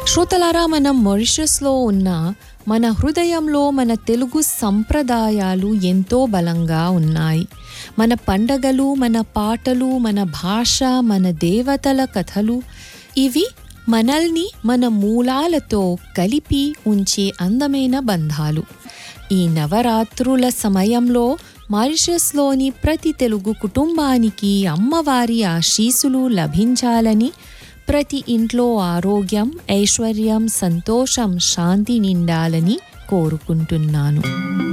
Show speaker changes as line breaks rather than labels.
శ్రోతలారా మనం మారిషస్లో ఉన్న మన హృదయంలో మన తెలుగు సంప్రదాయాలు ఎంతో బలంగా ఉన్నాయి మన పండగలు మన పాటలు మన భాష మన దేవతల కథలు ఇవి మనల్ని మన మూలాలతో కలిపి ఉంచే అందమైన బంధాలు ఈ నవరాత్రుల సమయంలో మారిషస్లోని ప్రతి తెలుగు కుటుంబానికి అమ్మవారి ఆశీసులు లభించాలని ప్రతి ఇంట్లో ఆరోగ్యం ఐశ్వర్యం సంతోషం శాంతి నిండాలని కోరుకుంటున్నాను